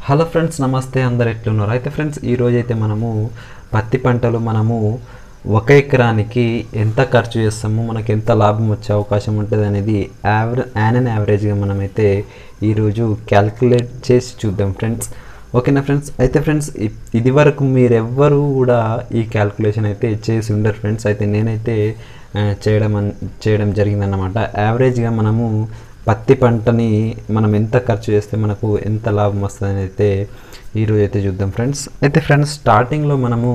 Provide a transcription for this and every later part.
hello friends నమస్తే అందరు ఎట్లున్నారు అయితే ఫ్రెండ్స్ ఈరోజు అయితే మనము పత్తి పంటలు మనము ఒక ఎకరానికి ఎంత ఖర్చు చేస్తాము మనకి ఎంత లాభం వచ్చే అవకాశం ఉంటుంది అనేది యావరే యాన్ అండ్ యావరేజ్గా మనమైతే ఈరోజు క్యాల్కులేట్ చేసి చూద్దాం ఫ్రెండ్స్ ఓకేనా ఫ్రెండ్స్ అయితే ఫ్రెండ్స్ ఇ- ఇది వరకు మీరెవ్వరూ కూడా ఈ క్యాల్కులేషన్ అయితే చేసి ఉండరు ఫ్రెండ్స్ అయితే నేనైతే ఆ, చేయడం అన్- చేయడం జరిగిందన్నమాట యావరేజ్గా మనము పత్తి పంటని మనం ఎంత ఖర్చు చేస్తే మనకు ఎంత లాభం వస్తుందని అయితే ఈరోజు అయితే చూద్దాం ఫ్రెండ్స్ అయితే ఫ్రెండ్స్ స్టార్టింగ్లో మనము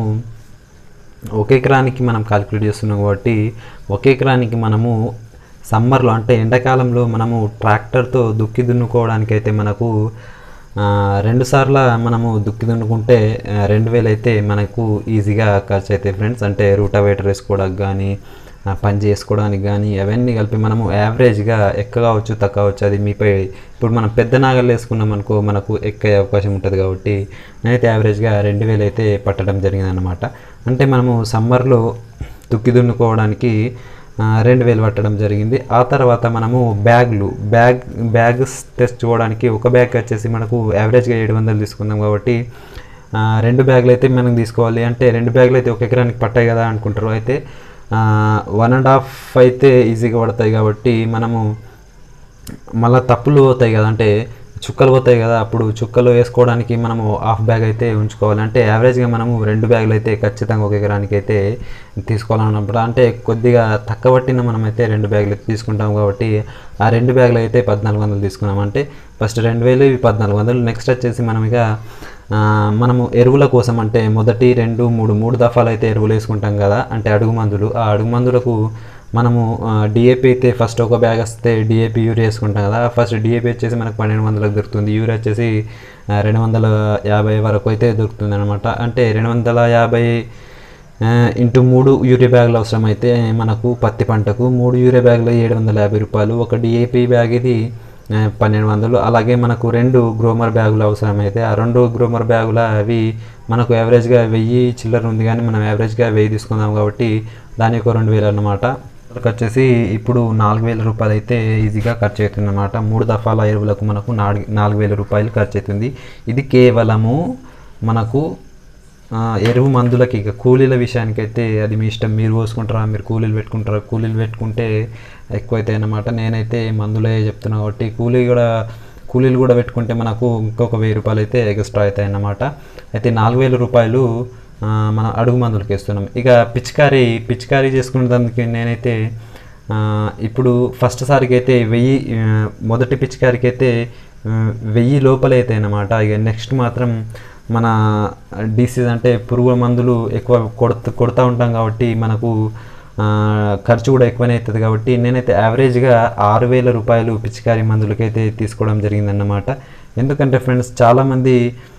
ఒక ఎకరానికి మనం కాలిక్యులేట్ చేస్తున్నాం కాబట్టి ఒక ఎకరానికి మనము సమ్మర్లో అంటే ఎండాకాలంలో మనము ట్రాక్టర్తో దుక్కి దున్నుకోవడానికి అయితే మనకు ఆ, రెండు సార్ల మనము దుక్కి దున్నుకుంటే ఆ, రెండు వేలు అయితే మనకు ఈజీగా ఖర్చు అవుతాయి ఫ్రెండ్స్ అంటే రూటావేటర్ వేసుకోవడానికి కానీ ఆ, పని చేసుకోవడానికి కానీ అవన్నీ కలిపి మనము యావరేజ్గా ఎక్కవచ్చు తక్కవచ్చు అది మీపై ఇప్పుడు మనం పెద్ద నాగలు వేసుకున్నాం అనుకో మనకు ఎక్కే అవకాశం ఉంటుంది కాబట్టి నేనైతే యావరేజ్గా రెండు వేలు అయితే పట్టడం జరిగిందన్నమాట అంటే మనము సమ్మర్లో దుక్కి దున్నుకోవడానికి ఆ, రెండు వేలు పట్టడం జరిగింది ఆ తర్వాత మనము బ్యాగ్లు బ్యాగ్ బ్యాగ్స్ తెచ్చుకోవడానికి ఒక బ్యాగ్ వచ్చేసి మనకు యావరేజ్గా ఏడు వందలు తీసుకుందాం కాబట్టి ఆ, రెండు బ్యాగులు అయితే మనం తీసుకోవాలి అంటే రెండు బ్యాగులు అయితే ఒక ఎకరానికి పట్టాయి కదా అనుకుంటారు అయితే వన్ అండ్ హాఫ్ అయితే ఈజీగా పడతాయి కాబట్టి మనము మళ్ళీ తప్పులు పోతాయి కదా అంటే చుక్కలు పోతాయి కదా అప్పుడు చుక్కలు వేసుకోవడానికి మనము హాఫ్ బ్యాగ్ అయితే ఉంచుకోవాలి అంటే యావరేజ్గా మనము రెండు బ్యాగులు అయితే ఖచ్చితంగా ఒక ఎకరానికి అయితే తీసుకోవాలన్నప్పుడు అంటే కొద్దిగా తక్కువ పట్టిన మనం అయితే రెండు బ్యాగులు అయితే తీసుకుంటాం కాబట్టి ఆ రెండు బ్యాగులు అయితే పద్నాలుగు వందలు తీసుకున్నాం అంటే ఫస్ట్ రెండు వేలు ఇవి పద్నాలుగు వందలు నెక్స్ట్ వచ్చేసి మనం ఇక ఆ, మనము ఎరువుల కోసం అంటే మొదటి రెండు మూడు మూడు దఫాలు అయితే ఎరువులు వేసుకుంటాం కదా అంటే అడుగు మందులు ఆ అడుగు మందులకు మనము డిఏపి అయితే ఫస్ట్ ఒక బ్యాగ్ వస్తే డిఏపి యూరియా వేసుకుంటాం కదా ఫస్ట్ డిఏపి వచ్చేసి మనకు పన్నెండు వందలకు దొరుకుతుంది యూరియా వచ్చేసి ఆ, రెండు వందల యాభై వరకు అయితే దొరుకుతుంది అనమాట అంటే రెండు వందల యాభై ఆ, ఇంటూ మూడు యూరియా బ్యాగులు అవసరం అయితే మనకు పత్తి పంటకు మూడు యూరియా బ్యాగులు ఏడు వందల యాభై రూపాయలు ఒక డిఏపి బ్యాగ్ ఇది ఆ, పన్నెండు వందలు అలాగే మనకు రెండు గ్రోమర్ బ్యాగులు అవసరమైతే ఆ రెండు గ్రోమర్ బ్యాగుల అవి మనకు యావరేజ్గా వెయ్యి చిల్లర ఉంది కానీ మనం యావరేజ్గా వెయ్యి తీసుకుందాం కాబట్టి దాని ఒక రెండు వేలు అన్నమాట వాళ్ళకి వచ్చేసి ఇప్పుడు నాలుగు వేల రూపాయలు అయితే ఈజీగా ఖర్చు అవుతుంది అనమాట మూడు దఫాల ఎరువులకు మనకు నాలుగు నాలుగు వేల రూపాయలు ఖర్చు అవుతుంది ఇది కేవలము మనకు ఆ, ఎరువు మందులకి ఇక కూలీల విషయానికైతే అది మీ ఇష్టం మీరు పోసుకుంటారా మీరు కూలీలు పెట్టుకుంటారా కూలీలు పెట్టుకుంటే ఎక్కువైతే అన్నమాట నేనైతే మందులే చెప్తున్నా కాబట్టి కూలీ కూడా కూలీలు కూడా పెట్టుకుంటే మనకు ఇంకొక వెయ్యి రూపాయలు అయితే ఎక్స్ట్రా అవుతాయి అన్నమాట అయితే నాలుగు వేల రూపాయలు ఆ, మన అడుగు మందులకి ఇస్తున్నాం ఇక పిచికారీ పిచికారీ చేసుకునే దానికి నేనైతే ఆ, ఇప్పుడు ఫస్ట్ సారికి అయితే వెయ్యి ఆ, మొదటి పిచికారికి అయితే ఆ, వెయ్యి లోపలే అవుతాయి అన్నమాట ఇక నెక్స్ట్ మాత్రం మన డిసీజ్ అంటే పురుగు మందులు ఎక్కువ కొడుతూ కొడుతూ ఉంటాం కాబట్టి మనకు ఆ, ఖర్చు కూడా ఎక్కువనే అవుతుంది కాబట్టి నేనైతే యావరేజ్గా ఆరు వేల రూపాయలు పిచికారీ మందులకైతే తీసుకోవడం జరిగిందన్నమాట ఎందుకంటే ఫ్రెండ్స్ చాలామంది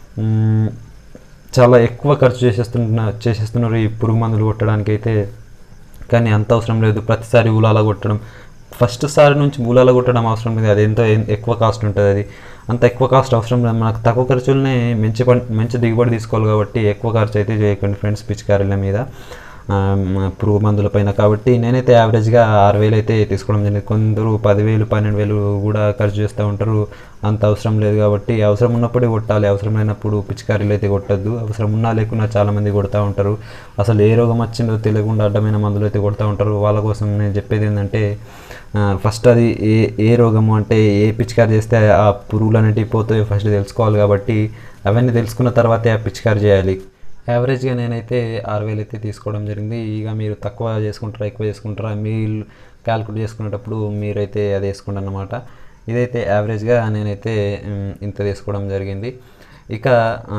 మ్, చాలా ఎక్కువ ఖర్చు చేసేస్తున్న చేసేస్తున్నారు ఈ పురుగు మందులు కొట్టడానికి అయితే కానీ అంత అవసరం లేదు ప్రతిసారి ఊలాల కొట్టడం ఫస్ట్ సారి నుంచి ఊలాల కొట్టడం అవసరం లేదు అది ఎంతో ఎన్- ఎక్కువ కాస్ట్ ఉంటుంది అది అంత ఎక్కువ కాస్ట్ అవసరం లేదు మనకు తక్కువ ఖర్చులనే మంచి పం మంచి దిగుబడి తీసుకోవాలి కాబట్టి ఎక్కువ ఖర్చు అయితే చేయకండి ఫ్రెండ్స్ పిచికారీల మీద ఆ, మ- పురుగు మందుల పైన కాబట్టి నేనైతే యావరేజ్గా ఆరు వేలు అయితే తీసుకోవడం జరిగింది కొందరు పదివేలు పన్నెండు వేలు కూడా ఖర్చు చేస్తూ ఉంటారు అంత అవసరం లేదు కాబట్టి అవసరం ఉన్నప్పుడే కొట్టాలి అవసరం లేనప్పుడు పిచికారీలు అయితే కొట్టద్దు అవసరం ఉన్నా లేకున్నా చాలామంది కొడతా ఉంటారు అసలు ఏ రోగం వచ్చిందో తెలియకుండా అడ్డమైన మందులు అయితే కొడతా ఉంటారు వాళ్ళ కోసం నేను చెప్పేది ఏంటంటే ఫస్ట్ అది ఏ ఏ రోగము అంటే ఏ పిచికారి చేస్తే ఆ పురుగులు అనేటివి పోతాయో ఫస్ట్ తెలుసుకోవాలి కాబట్టి అవన్నీ తెలుసుకున్న తర్వాతే ఆ పిచికారి చేయాలి యావరేజ్గా నేనైతే ఆరు వేలు అయితే తీసుకోవడం జరిగింది ఇక మీరు తక్కువ చేసుకుంటారా ఎక్కువ చేసుకుంటారా మీరు క్యాల్కులేట్ చేసుకునేటప్పుడు మీరైతే అది వేసుకోండి అన్నమాట ఇదైతే యావరేజ్గా నేనైతే మ్, ఇంత తీసుకోవడం జరిగింది ఇక ఆ,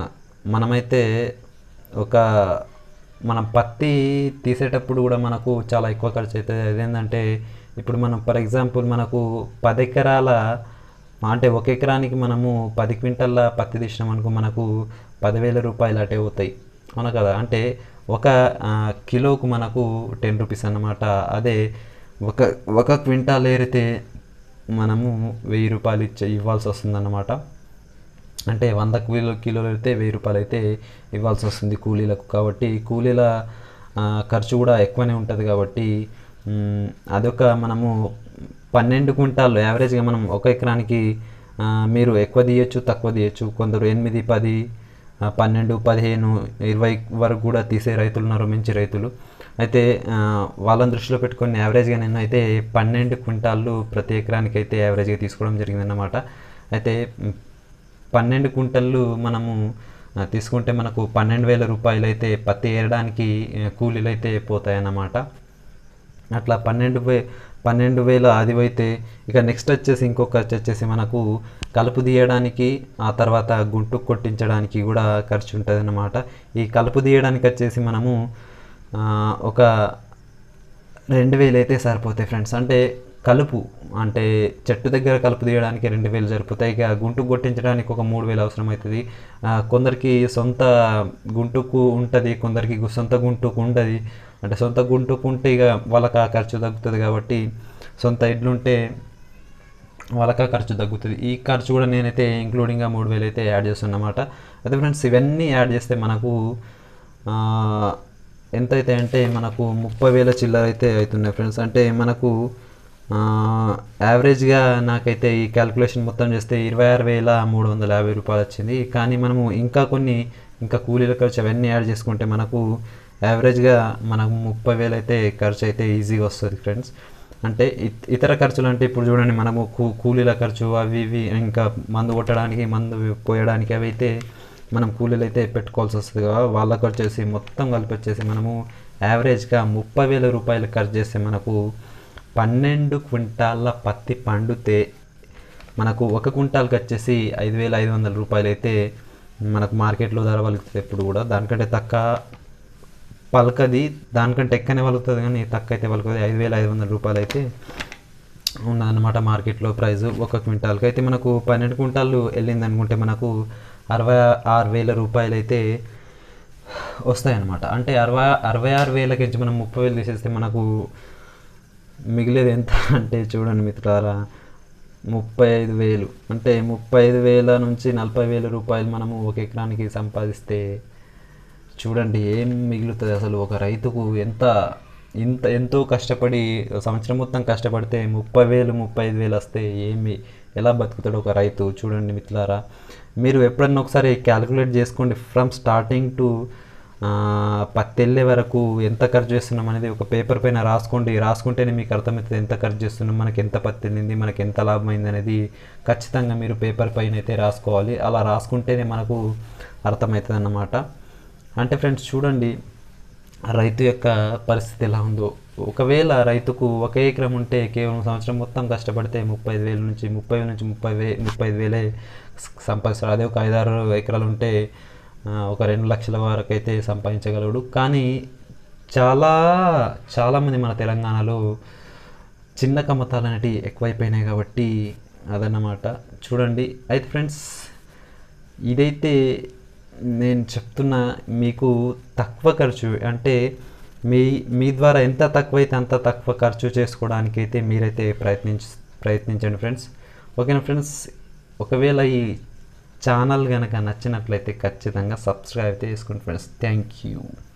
మనమైతే ఒక మనం పత్తి తీసేటప్పుడు కూడా మనకు చాలా ఎక్కువ ఖర్చు అవుతుంది అదేంటంటే ఇప్పుడు మనం ఫర్ ఎగ్జాంపుల్ మనకు పది ఎకరాల అంటే ఒక ఎకరానికి మనము పది క్వింటల్ల పత్తి తీసినాం అనుకో మనకు పదివేల రూపాయలు అటే అవుతాయి అవునా కదా అంటే ఒక ఆ, కిలోకు మనకు టెన్ రూపీస్ అన్నమాట అదే ఒక ఒక క్వింటాల్ ఏరితే మనము వెయ్యి రూపాయలు ఇచ్చే ఇవ్వాల్సి వస్తుందన్నమాట అంటే వంద కిలో కిలోలు అయితే వెయ్యి రూపాయలు అయితే ఇవ్వాల్సి వస్తుంది కూలీలకు కాబట్టి కూలీల ఆ, ఖర్చు కూడా ఎక్కువనే ఉంటుంది కాబట్టి మ్, అదొక మనము పన్నెండు క్వింటాలు యావరేజ్గా మనం ఒక ఎకరానికి ఆ, ఆ, మీరు ఎక్కువ తీయచ్చు తక్కువ తీయచ్చు కొందరు ఎనిమిది పది ఆ, పన్నెండు పదిహేను ఇరవై వరకు కూడా తీసే రైతులు ఉన్నారు మంచి రైతులు అయితే ఆ, వాళ్ళని దృష్టిలో పెట్టుకొని యావరేజ్గా నేను అయితే పన్నెండు క్వింటాళ్ళు ప్రతి ఎకరానికి అయితే యావరేజ్గా తీసుకోవడం జరిగిందన్నమాట అయితే మ్, పన్నెండు క్వింటళ్ళు మనము ఆ, తీసుకుంటే మనకు పన్నెండు వేల రూపాయలు అయితే పత్తి ఏరడానికి ఆ, కూలీలు అయితే పోతాయన్నమాట అట్లా పన్నెండు వే పన్నెండు వేల అది అయితే ఇక నెక్స్ట్ వచ్చేసి ఇంకొక ఖర్చు వచ్చేసి మనకు కలుపు తీయడానికి ఆ తర్వాత గుంటు కొట్టించడానికి కూడా ఖర్చు ఉంటుంది అన్నమాట ఈ కలుపు తీయడానికి వచ్చేసి మనము ఆ, ఒక రెండు వేలు అయితే సరిపోతాయి ఫ్రెండ్స్ అంటే కలుపు అంటే చెట్టు దగ్గర కలుపు తీయడానికి రెండు వేలు సరిపోతాయి ఇక గుంటు కొట్టించడానికి ఒక మూడు వేలు అవసరం అవుతుంది ఆ, కొందరికి సొంత గుంటుకు ఉంటుంది కొందరికి గు- సొంత గుంటుకు ఉండదు అంటే సొంత గుంటుకు ఉంటే ఇక వాళ్ళకి ఆ ఖర్చు తగ్గుతుంది కాబట్టి సొంత ఇడ్లు ఉంటే వాళ్ళకి ఆ ఖర్చు తగ్గుతుంది ఈ ఖర్చు కూడా నేనైతే ఇంక్లూడింగ్గా మూడు వేలు అయితే యాడ్ చేస్తున్నమాట అయితే ఫ్రెండ్స్ ఇవన్నీ యాడ్ చేస్తే మనకు ఆ, ఎంత అయితే అంటే మనకు ముప్పై వేల చిల్లర అయితే అవుతున్నాయి ఫ్రెండ్స్ అంటే మనకు యావరేజ్గా నాకైతే ఈ క్యాల్కులేషన్ మొత్తం చేస్తే ఇరవై ఆరు వేల మూడు వందల యాభై రూపాయలు వచ్చింది కానీ మనము ఇంకా కొన్ని ఇంకా కూలీల ఖర్చు అవన్నీ యాడ్ చేసుకుంటే మనకు యావరేజ్గా మనకు ముప్పై వేలు అయితే ఖర్చు అయితే ఈజీగా వస్తుంది ఫ్రెండ్స్ అంటే ఇత్- ఇతర ఖర్చులు అంటే ఇప్పుడు చూడండి మనము కూ కూలీల ఖర్చు అవి ఇవి ఇంకా మందు కొట్టడానికి మందు పోయడానికి అవి అయితే మనం కూలీలు అయితే పెట్టుకోవాల్సి వస్తుంది కదా వాళ్ళకి వచ్చేసి మొత్తం కలిపి వచ్చేసి మనము యావరేజ్గా ముప్పై వేల రూపాయలు ఖర్చు చేస్తే మనకు పన్నెండు క్వింటాళ్ళ పత్తి పండితే మనకు ఒక క్వింటాల్కి వచ్చేసి ఐదు వేల ఐదు వందల రూపాయలు అయితే మనకు మార్కెట్లో ధర పలుకుతుంది ఎప్పుడు కూడా దానికంటే తక్కువ పలకది దానికంటే ఎక్కువనే పలుకుతుంది కానీ తక్కువ అయితే పలుకుతుంది ఐదు వేల ఐదు వందల రూపాయలు అయితే ఉన్నదన్నమాట మార్కెట్లో ప్రైస్ ఒక క్వింటాల్కి అయితే మనకు పన్నెండు క్వింటాలు వెళ్ళింది అనుకుంటే మనకు అరవై ఆరు వేల రూపాయలు అయితే వస్తాయన్నమాట అంటే అరవై అరవై ఆరు వేలకి నుంచి మనం ముప్పై వేలు తీసేస్తే మనకు మిగిలేది ఎంత అంటే చూడండి మిత్రులారా ముప్పై ఐదు వేలు అంటే ముప్పై ఐదు వేల నుంచి నలభై వేల రూపాయలు మనము ఒక ఎకరానికి సంపాదిస్తే చూడండి ఏం మిగులుతుంది అసలు ఒక రైతుకు ఎంత ఇంత ఎంతో కష్టపడి సంవత్సరం మొత్తం కష్టపడితే ముప్పై వేలు ముప్పై ఐదు వేలు వస్తే ఏమి ఎలా బతుకుతాడు ఒక రైతు చూడండి మిత్రులారా మీరు ఎప్పుడన్నా ఒకసారి క్యాలిక్యులేట్ చేసుకోండి ఫ్రమ్ స్టార్టింగ్ టు పత్తి వెళ్ళే వరకు ఎంత ఖర్చు చేస్తున్నాం అనేది ఒక పేపర్ పైన రాసుకోండి రాసుకుంటేనే మీకు అర్థమవుతుంది ఎంత ఖర్చు చేస్తున్నాం మనకి ఎంత పత్తి వెళ్ళింది మనకి ఎంత లాభం అయింది అనేది ఖచ్చితంగా మీరు పేపర్ పైన అయితే రాసుకోవాలి అలా రాసుకుంటేనే మనకు అర్థమవుతుంది అన్నమాట అంటే ఫ్రెండ్స్ చూడండి ఆ రైతు యొక్క పరిస్థితి ఎలా ఉందో ఒకవేళ రైతుకు ఒక ఎకరం ఉంటే కేవలం సంవత్సరం మొత్తం కష్టపడితే ముప్పై ఐదు వేల నుంచి ముప్పై వేల నుంచి ముప్పై వే ముప్పై ఐదు వేలే స- సంపాదిస్తాడు అదే ఒక ఐదారు ఎకరాలు ఉంటే ఆ, ఒక రెండు లక్షల వరకు అయితే సంపాదించగలడు కానీ చాలా చాలామంది మన తెలంగాణలో చిన్న కమ్మతాలు అనేటివి ఎక్కువైపోయినాయి కాబట్టి అదన్నమాట చూడండి అయితే ఫ్రెండ్స్ ఇదైతే నేను చెప్తున్న మీకు తక్కువ ఖర్చు అంటే మీ మీ ద్వారా ఎంత తక్కువైతే అంత తక్కువ ఖర్చు చేసుకోవడానికి అయితే మీరైతే ప్రయత్నించ ప్రయత్నించండి ఫ్రెండ్స్ ఓకేనా ఫ్రెండ్స్ ఒకవేళ ఈ ఛానల్ కనుక నచ్చినట్లయితే ఖచ్చితంగా సబ్స్క్రైబ్ అయితే చేసుకోండి ఫ్రెండ్స్ థ్యాంక్ యూ